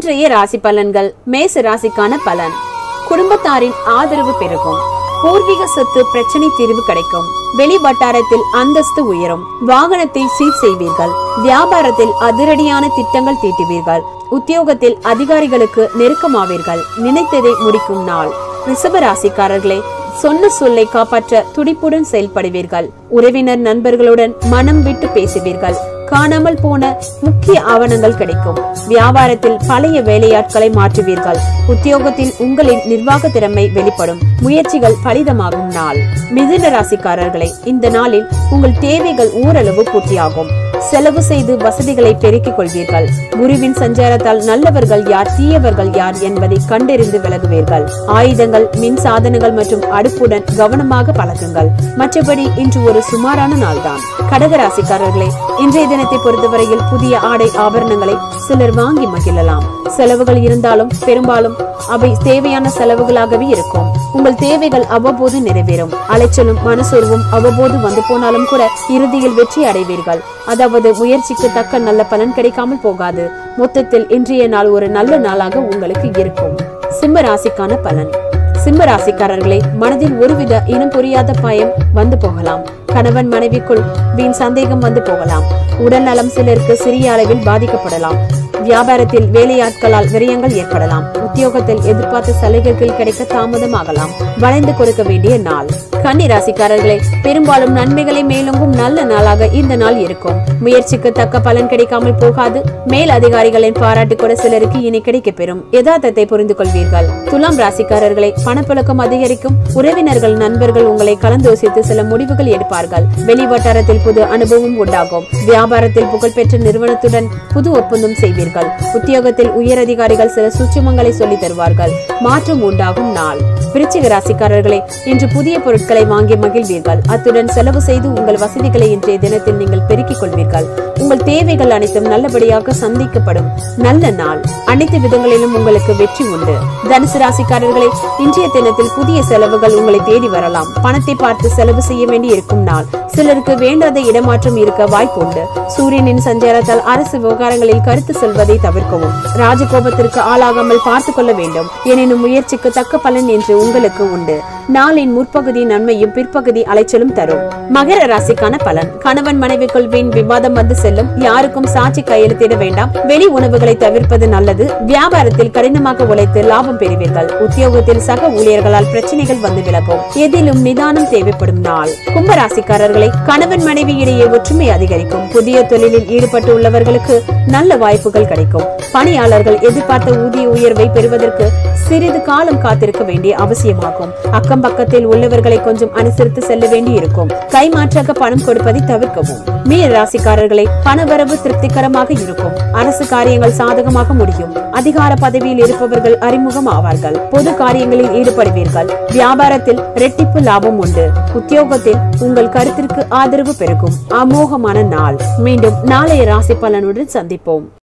இன்றைய ராசி பலன்கள் மேச ராசிக்கான பலன் குடும்பத்தாரின் ஆதரவு பெருகும் பூர்வீக சொத்து பிரச்சனை தீர்வு கிடைக்கும் வெளி வட்டாரத்தில் அந்தஸ்து உயரும் வாகனத்தை சீர் செய்வீர்கள் வியாபாரத்தில் அதிரடியான திட்டங்கள் தீட்டுவீர்கள் உத்தியோகத்தில் அதிகாரிகளுக்கு நெருக்கமாவீர்கள் நினைத்ததை முடிக்கும் நாள் ரிஷப ராசிக்காரர்களே சொன்ன சொல்லை காப்பாற்ற துடிப்புடன் செயல்படுவீர்கள் உறவினர் நண்பர்களுடன் மனம் விட்டு பேசுவீர்கள் காணாமல் போன முக்கிய ஆவணங்கள் கிடைக்கும் வியாபாரத்தில் பழைய வேலையாட்களை மாற்றுவீர்கள் உத்தியோகத்தில் உங்களின் நிர்வாக திறமை வெளிப்படும் முயற்சிகள் பலிதமாகும் நாள் மிதுன ராசிக்காரர்களே இந்த நாளில் உங்கள் தேவைகள் ஓரளவு பூர்த்தியாகும் செலவு செய்து வசதிகளை பெருக்கிக் கொள்வீர்கள் குருவின் சஞ்சாரத்தால் நல்லவர்கள் யார் தீயவர்கள் யார் என்பதை கண்டறிந்து விலகுவீர்கள் ஆயுதங்கள் மின் சாதனங்கள் மற்றும் அடுப்புடன் கவனமாக பழகுங்கள் மற்றபடி இன்று ஒரு சுமாரான நாள்தான் கடகராசிக்காரர்களே இன்றைய தினத்தை பொறுத்தவரையில் புதிய ஆடை ஆபரணங்களை சிலர் வாங்கி மகிழலாம் செலவுகள் இருந்தாலும் பெரும்பாலும் அவை தேவையான செலவுகளாகவே இருக்கும் உங்கள் தேவைகள் அவ்வப்போது நிறைவேறும் அலைச்சலும் மனசோர்வும் அவ்வப்போது வந்து போனாலும் கூட இறுதியில் வெற்றி அடைவீர்கள் அதாவது முயற்சிக்கு தக்க நல்ல பலன் கிடைக்காமல் போகாது மொத்தத்தில் இன்றைய நாள் ஒரு நல்ல நாளாக உங்களுக்கு இருக்கும் சிம்ம ராசிக்கான பலன் சிம்ம ராசிக்காரர்களே மனதில் ஒருவித இனம் புரியாத பயம் வந்து போகலாம் கணவன் மனைவிக்குள் வீண் சந்தேகம் வந்து போகலாம் உடல் நலம் சிலருக்கு சிறிய அளவில் பாதிக்கப்படலாம் வியாபாரத்தில் வேலையாட்களால் விரயங்கள் ஏற்படலாம் உத்தியோகத்தில் எதிர்பார்த்த சலுகைகள் கிடைக்க தாமதமாகலாம் வளைந்து கொடுக்க வேண்டிய நாள் கன்னி ராசிக்காரர்களே பெரும்பாலும் நன்மைகளை மேலோங்கும் நல்ல நாளாக இந்த நாள் இருக்கும் முயற்சிக்கு தக்க பலன் கிடைக்காமல் போகாது மேல் அதிகாரிகளின் பாராட்டு கூட சிலருக்கு இனி கிடைக்கப் பெறும் யதார்த்தத்தை புரிந்து கொள்வீர்கள் துலாம் ராசிக்காரர்களை பணப்புழக்கம் அதிகரிக்கும் உறவினர்கள் நண்பர்கள் உங்களை கலந்தோசித்து சில முடிவுகள் எடுப்பார்கள் வெளி வட்டாரத்தில் புது அனுபவம் உண்டாகும் வியாபாரத்தில் புகழ்பெற்ற நிறுவனத்துடன் புது ஒப்பந்தம் செய்வீர்கள் உத்தியோகத்தில் உயர் அதிகாரிகள் சில சூட்சுமங்களை சொல்லி தருவார்கள் மாற்றம் உண்டாகும் நாள் விருச்சிக ராசிக்காரர்களே இன்று புதிய பொருட்களை வாங்கி மகிழ்வீர்கள் அத்துடன் செலவு செய்து உங்கள் வசதிகளை இன்றைய தினத்தில் நீங்கள் பெருக்கிக் கொள்வீர்கள் உங்கள் தேவைகள் அனைத்தும் நல்லபடியாக சந்திக்கப்படும் நல்ல நாள் அனைத்து விதங்களிலும் உங்களுக்கு வெற்றி உண்டு தனுசு ராசிக்காரர்களே இன்றைய தினத்தில் புதிய செலவுகள் உங்களை தேடி வரலாம் பணத்தை பார்த்து செலவு செய்ய வேண்டி இருக்கும் நாள் சிலருக்கு வேண்டாத இடமாற்றம் இருக்க வாய்ப்பு உண்டு சூரியனின் சஞ்சாரத்தால் அரசு விவகாரங்களில் கருத்து சொல்வதை தவிர்க்கவும் ராஜகோபத்திற்கு ஆளாகாமல் பார்த்துக் கொள்ள வேண்டும் எனினும் முயற்சிக்கு தக்க பலன் என்று உங்களுக்கு உண்டு நாளின் முற்பகுதி நன்மையும் பிற்பகுதி அலைச்சலும் தரும் மகர ராசிக்கான பலன் கணவன் மனைவிக்குள் வீண் விவாதம் வந்து செல்லும் யாருக்கும் சாட்சி கையெழுத்திட வேண்டாம் வெளி உணவுகளை தவிர்ப்பது நல்லது வியாபாரத்தில் கடினமாக உழைத்து லாபம் பெறுவீர்கள் உத்தியோகத்தில் சக ஊழியர்களால் பிரச்சனைகள் வந்து விலகும் எதிலும் நிதானம் தேவைப்படும் நாள் கும்பராசிக்காரர்களை கணவன் மனைவி இடையே ஒற்றுமை அதிகரிக்கும் புதிய தொழிலில் ஈடுபட்டு உள்ளவர்களுக்கு நல்ல வாய்ப்புகள் கிடைக்கும் பணியாளர்கள் எதிர்பார்த்த ஊதிய உயர்வை பெறுவதற்கு சிறிது காலம் காத்திருக்க வேண்டிய அவசியமாகும் அக்கம் பக்கத்தில் உள்ளவர்களை கொஞ்சம் அனுசரித்து செல்ல வேண்டி இருக்கும் கைமாற்றாக பணம் கொடுப்பதை தவிர்க்கவும் மீன ராசிக்காரர்களை பணவரவு திருப்திகரமாக இருக்கும் அரசு காரியங்கள் சாதகமாக முடியும் அதிகார பதவியில் இருப்பவர்கள் அறிமுகம் ஆவார்கள் பொது காரியங்களில் ஈடுபடுவீர்கள் வியாபாரத்தில் ரெட்டிப்பு லாபம் உண்டு உத்தியோகத்தில் உங்கள் கருத்திற்கு ஆதரவு பெருகும் அமோகமான நாள் மீண்டும் நாளைய ராசி பலனுடன் சந்திப்போம்